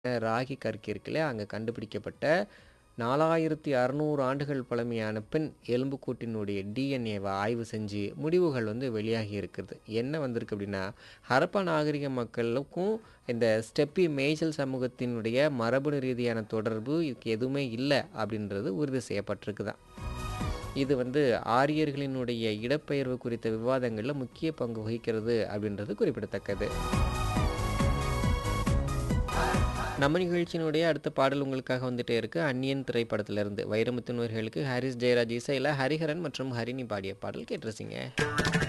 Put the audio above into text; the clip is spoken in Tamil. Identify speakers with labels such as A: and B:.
A: ராகி கற்கி இருக்குல்ல, அங்க கண்டுபிடிக்கப்பட்ட 4600 ஆண்டுகள் பழமையான பெண் எலும்புக்கூட்டினுடைய டிஎன்ஏவ ஆய்வு செஞ்சு முடிவுகள் வந்து வெளியாகி இருக்குது. என்ன வந்திருக்கு அப்படின்னா, ஹரப்பா நாகரிக மக்களுக்கும் இந்த ஸ்டெப்பி மேய்ச்சல் சமூகத்தினுடைய மரபணு ரீதியான தொடர்பு இதுக்கு எதுவுமே இல்ல அப்படின்றது உறுதி செய்யப்பட்டிருக்குதாம். இது வந்து ஆரியர்களினுடைய இடப்பெயர்வு குறித்த விவாதங்கள்ல முக்கிய பங்கு வகிக்கிறது அப்படின்றது குறிப்பிடத்தக்கது. நம்ம நிகழ்ச்சியினுடைய அடுத்த பாடல் உங்களுக்காக வந்துட்டே இருக்கு. அந்நியன் திரைப்படத்திலிருந்து வைரமுத்து வரிகளுக்கு ஹாரிஸ் ஜெயராஜ் இசையில ஹரிஹரன் மற்றும் ஹரிணி பாடிய பாடல் கேட்டு ரசிங்க.